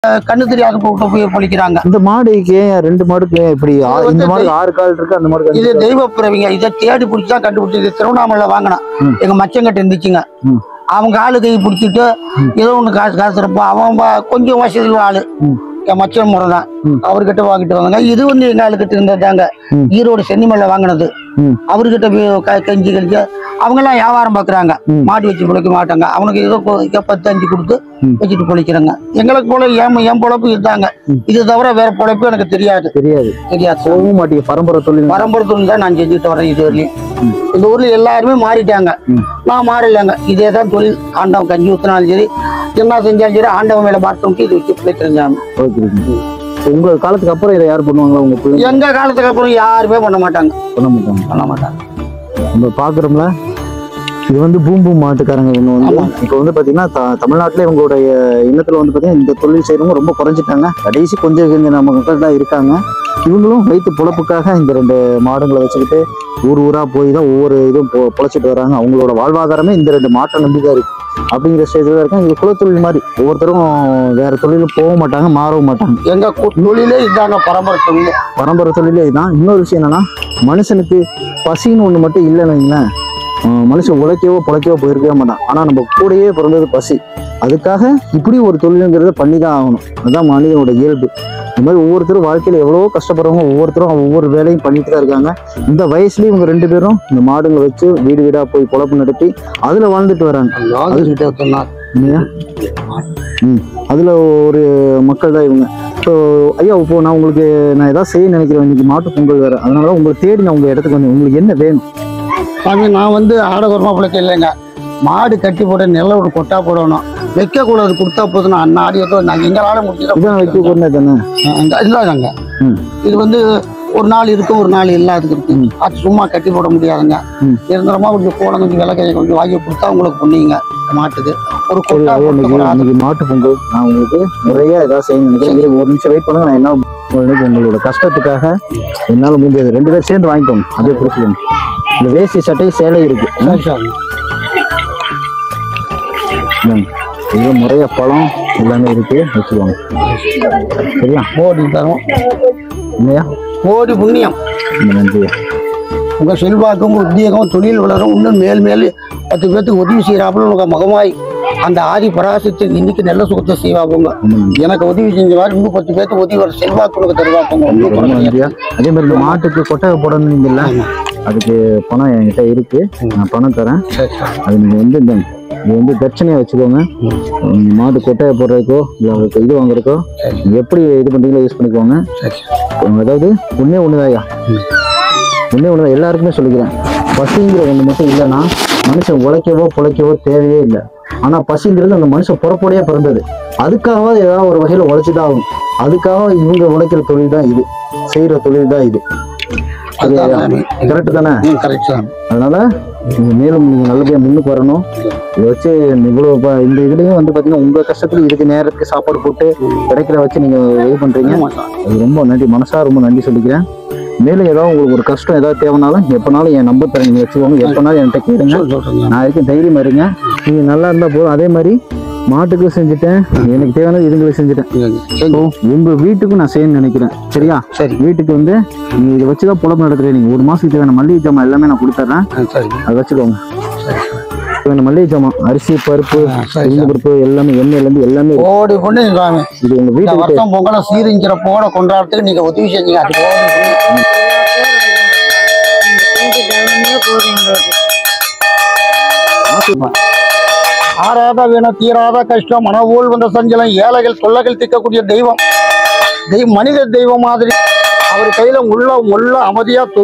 அஹ், கண்ணு தெரியாத போட்டு போய் பொழிக்கிறாங்க இந்த மாடுக்கு ஏன் ரெண்டு மாடுக்கு ஏன் இப்படி ஆ- இது வந்து இந்த மாடுக்கு ஆறு கால் இருக்கு அந்த மாடுக்கு இது அஞ்சு கால். தெய்வ பிறவிங்க இதை தேடி பிடிச்சி தான் கண்டுபிடிச்சி இது திருவண்ணாமலை வாங்கினான் ம். எங்க மச்சங்கிட்ட இருந்துச்சுங்க ம். அவங்க ஆளு கை பிடிச்சிட்டு ஏதோ ஒண்ணு காசு காசு இருப்பான் அவன் பா- கொஞ்சம் வசதி உள்ள ஆளு ம். என் மச்சன் முறை தான் ம். அவர்கிட்ட வாங்கிட்டு வந்தாங்க இது வந்து எங்க ஆளுகிட்ட இருந்ததாங்க ம். ஈரோடு சென்னிமலை வாங்கினது ம். அவர்கிட்ட போய் க- கெஞ்சி கழிச்சு அவங்க எல்லாம் வியாபாரம் பாக்குறாங்க ம். மாடு வச்சு பிழைக்க மாட்டாங்க அவனுக்கு ஏதோ கொ- இங்க பத்து அஞ்சு கொடுத்து ம். வச்சுட்டு பிழைக்கிறாங்க எங்களுக்கு போல ஏன் என் பொழப்பு இதுதாங்க ம். இது தவிர வேற பொழப்பு எனக்கு தெரியாது தெரியாது தெரியாது போகவும் மாட்டீங்க பரம்பரை தொழில் பரம்பரை தான் நான் செஞ்சுட்டு வரேன் இது வரையும் ம். இந்த ஊர்ல எல்லாருமே மாறிட்டாங்க ம். நான் மாறலைங்க இதே தான் தொழில் ஆண்டவன் கஞ்சி ஊத்தினாலும் சரி என்ன செஞ்சாலும் சரி ஆண்டவன் மேல பார்த்தவங்க இது வச்சு பிழைக்கிறேன் சாமி. ஓகே உங்க காலத்துக்கு அப்புறம் இதை யார் பண்ணுவாங்களா உங்க பிள்ளைங்க எங்க காலத்துக்கு அப்புறம் யாருமே பண்ண மாட்டாங்க பண்ண மாட்டாங்க பண்ண மாட்டாங்க நம்ம பாக்குறோம்ல இது வந்து பூம் பூம் மாட்டுக்காரங்க இவங்க வந்து ஆமா. இப்போ வந்து பாத்தீங்கன்னா த- தமிழ்நாட்டுல இவங்களுடைய இனத்துல வந்து பாத்தீங்கன்னா இந்த தொழில் செய்யறவங்க ரொம்ப குறைஞ்சிட்டாங்க கடைசி கொஞ்சம் கொஞ்சம் நம்ம மக்கள் தான் இருக்காங்க இவங்களும் வயிற்று பொழப்புக்காக இந்த ரெண்டு மாடுங்களை வச்சுக்கிட்டு ஊர் ஊரா போய் தான் ஒவ்வொரு இதுவும் பொ- பொழைச்சிட்டு வராங்க அவங்களோட வாழ்வாதாரமே இந்த ரெண்டு மாட்டை நம்பி தான் இருக்கு அப்படிங்கிற ஸ்டேஜில் தான் இருக்காங்க இது குலத்தொழில் மாதிரி ஒவ்வொருத்தரும் வேற தொழிலும் போக மாட்டாங்க மாறவும் மாட்டாங்க எங்க கு- தொழிலே இதாங்க பரம்பரை தொழில் பரம்பரை தொழிலே இதுதான் இன்னொரு விஷயம் என்னன்னா மனுஷனுக்கு பசின்னு ஒண்ணு மட்டும் இல்லைன்னு வைங்களேன் ஆஹ் மனுஷன் உழைக்கவோ பொழைக்கவோ போயிருக்கவே மாட்டான் ஆனா நம்ம கூடயே பிறந்தது பசி அதுக்காக இப்படி ஒரு தொழிலுங்கிறத பண்ணி தான் ஆகணும் அதுதான் மனிதனோட இயல்பு இந்த மாதிரி ஒவ்வொருத்தரும் வாழ்க்கையில எவ்வளவோ கஷ்டப்படுறவங்க ஒவ்வொருத்தரும் ஒவ்வொரு வேலையும் பண்ணிட்டு தான் இருக்காங்க இந்த வயசுலயும் இவங்க ரெண்டு பேரும் இந்த மாடுங்களை வச்சு வீடு வீடா போய் பொழப்பு நடத்தி அதுல வாழ்ந்துட்டு வராங்க இல்லையா? ம் அதுல ஒரு மக்கள் தான் இவங்க ஸோ ஐயா இப்போ நான் உங்களுக்கு நான் ஏதாவது செய்ய நினைக்கிறேன் இன்னைக்கு மாட்டு பொங்கல் வேற அதனால உங்களை தேடி நான் உங்க இடத்துக்கு வந்தேன் உங்களுக்கு என்ன வேணும் சாமி நான் வந்து ஆடகரமா பிழைக்க இல்லைங்க மாடு கட்டி போட நெல்ல ஒரு கொட்டா போடணும் வைக்க கூடாது கொடுத்தா போதும் நான் அண்ணா ஆடி வந்து நாங்கள் எங்களால இதான் வைக்க முடியும் போறேன் தானே இல்லாதாங்க ம். இது வந்து ஒரு நாள் இருக்கும் ஒரு நாள் இல்லாதது இருக்கு ம். அது சும்மா கட்டி போட முடியாதுங்க ம். நிரந்தரமா கொஞ்சம் கோலம் கொஞ்சம் விலை கையை கொஞ்சம் வாங்கி கொடுத்தா உங்களுக்கு புண்ணியங்க மாட்டுக்கு ஒரு சரி கொட்டா ஐயா, போட்டு இன்னைக்கு கூட அது- இன்னைக்கு மாட்டு பொங்கல் நான் உங்களுக்கு முறையா ஏதாவது செய்ய நினைக்கிறேன் இருங்க, ஒரு நிமிஷம் வெயிட் பண்ணுங்க நான் என்ன உங்களுக்கு உங்களோட கஷ்டத்துக்காக என்னால முடிஞ்சது ரெண்டு பேரும் சேர்ந்து வாங்கிக்கோங்க அதே பிடிச்சிக்கோங்க இந்த வேஷ்டி சட்டை சேலை இருக்கு சரி, சரி. இந்தாங்க. இது முறையா பழம் எல்லாமே இருக்கு வச்சுக்கோங்க சரியா கோடி தரும் இல்லையா கோடி புண்ணியம் இந்த நன்றி உங்க செல்வாக்கும் உத்தியோகம் தொழில் வளரும் இன்னும் மேல் மேல் பத்து பேர்த்துக்கு உதவி செய்யறாப்புல உங்க மகமாய் அந்த ஆதி பராசத்தில் இன்னைக்கு நல்ல சுகத்தை செய்வாங்க ஆமாம். எனக்கு உதவி செஞ்ச மாதிரி இன்னும் பத்து பேர்த்துக்கு உதவி வர செல்வாக்கு உனக்கு தருவாங்க ஒன்றும் ரொம்ப குறை நன்றியா கிடையாது. அதே மாதிரி இந்த மாட்டுக்கு கொட்டகை போடணுங்கல்ல ஆமா. அதுக்கு பணம் என்கிட்ட இருக்கு நான் பணம் தரேன் சரி, சரி. அது நீங்க வந்து இந்த இது வந்து தட்சணையா வச்சுக்கோங்க உம், மாடு கொட்டையை போடுறதுக்கோ இல்லை அதுக்கு இது வாங்குறதுக்கோ சரி. நீங்க எப்படி இது பண்றீங்களோ யூஸ் பண்ணிக்கோங்க சரி, உம், அதாவது ஒண்ணே ஒண்ணுதாயா ஒண்ணே ஒண்ணுதான் எல்லாருக்குமே சொல்லிக்கிறேன் பசிங்கிற ஒண்ணு மட்டும் இல்லைன்னா மனுஷன் உழைக்கவோ பொழைக்கவோ தேவையே இல்லை ஆனா பசிங்கிறது அந்த மனுஷன் புறப்படையே பிறந்தது அதுக்காக ஏதாவது ஒரு வகையில உழைச்சுதான் ஆகும் அதுக்காக இவங்க உழைக்கிற தொழில் தான் இது செய்யற தொழில் தான் இது அதுதான் சாமி. கரெக்ட் தானே ம், correct சாமி. அதனால நீங்க மேலும் நீங்க நல்லபடியா முன்னுக்கு வரணும் இதை வச்சு இவ்வளவு ப- இந்த இதுலயும் வந்து பாத்தீங்கன்னா உங்க கஷ்டத்துல இதுக்கு நேரத்துக்கு சாப்பாடு போட்டு கிடைக்கிற வச்சு நீங்க இது பண்றீங்க ஆமா சாமி. அது ரொம்ப நன்றி மனசா ரொம்ப நன்றி சொல்லிக்கிறேன் மேலும் ஏதாவது உங்களுக்கு ஒரு கஷ்டம் ஏதாவது தேவைனாலும் எப்பனாலும் என் நம்பர் தரேன் நீங்க வச்சுக்கோங்க எப்பனாலும் என்கிட்ட கேளுங்க சொல், சொல்றேங்க. நான் இருக்கேன் தைரியமா இருங்க நீங்க நல்லா இருந்தா போதும் அதே மாதிரி மாட்டுக்கு செஞ்சுட்டேன் எனக்கு தேவையானது இதுங்களுக்கு செஞ்சுட்டேன் சரி, ஸோ உங்க வீட்டுக்கும் நான் செய்யணும்னு நினைக்கிறேன் சரியா சரி வீட்டுக்கு வந்து நீங்க இதை வச்சுதான் புலம்பு நடத்துறீங்க நீங்க ஒரு மாசத்துக்கு தேவையான மல்லிகை ஜாமான் எல்லாமே நான் கொடுத்துட்றேன் ஆ, சரி அதை வச்சுக்கோங்க தேவையான மல்லிகை ஜாமான் அரிசி பருப்பு ஆ, சரி உளுந்து பருப்பு எல்லாமே எண்ணெயில இருந்து எல்லாமே இருக்கு. கோடி புண்ணியம் சாமி இது உங்க இந்த வீட்டுக்கு வருஷம் பொங்கலை சீரிஞ்சிறப்போட கொண்டாடுறதுக்கு நீங்க உதவி செஞ்சீங்க அது கோடி புண்ணியம் ஆறாத வீண தீராத கஷ்டம் மனவோல் வந்த சஞ்சலம் ஏழைகள் தொல்லைகள் திக்கக்கூடிய தெய்வம் தெய்வம் மனித தெய்வம் மாதிரி அவர் கையில உள்ள உள்ள அமைதியா